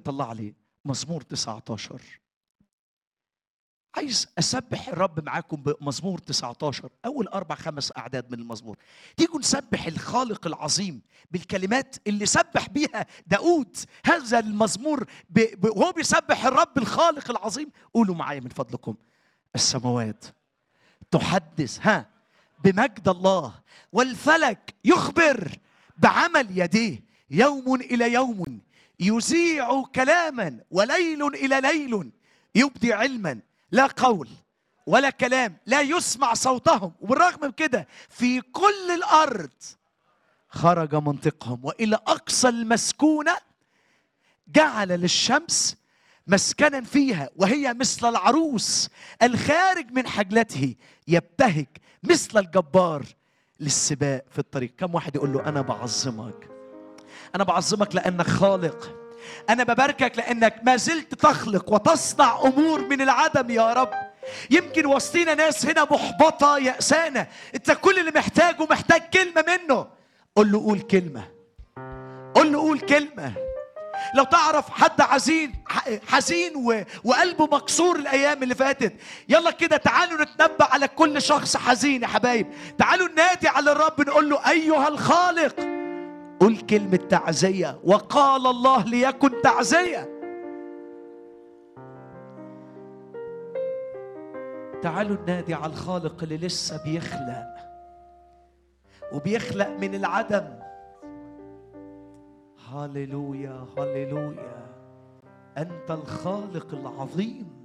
طلع لي مزمور 19 عايز اسبح الرب معاكم بمزمور 19 اول اربع خمس اعداد من المزمور تيجوا نسبح الخالق العظيم بالكلمات اللي سبح بيها داود هذا المزمور ب... ب... وهو بيسبح الرب الخالق العظيم قولوا معايا من فضلكم السماوات تحدث ها بمجد الله والفلك يخبر بعمل يديه يوم الى يوم يذيع كلاما وليل الى ليل يبدي علما لا قول ولا كلام لا يسمع صوتهم وبالرغم من كده في كل الارض خرج منطقهم والى اقصى المسكونه جعل للشمس مسكنا فيها وهي مثل العروس الخارج من حجلته يبتهج مثل الجبار للسباق في الطريق كم واحد يقول له انا بعظمك انا بعظمك لانك خالق انا بباركك لانك ما زلت تخلق وتصنع امور من العدم يا رب يمكن وسطينا ناس هنا محبطه يأسانه انت كل اللي محتاجه محتاج كلمه منه قول له قول كلمه قول له قول كلمه لو تعرف حد حزين حزين و... وقلبه مكسور الايام اللي فاتت يلا كده تعالوا نتنبأ على كل شخص حزين يا حبايب تعالوا ننادي على الرب نقول له ايها الخالق قول كلمة تعزية وقال الله ليكن تعزية تعالوا ننادي على الخالق اللي لسه بيخلق وبيخلق من العدم هللويا هللويا انت الخالق العظيم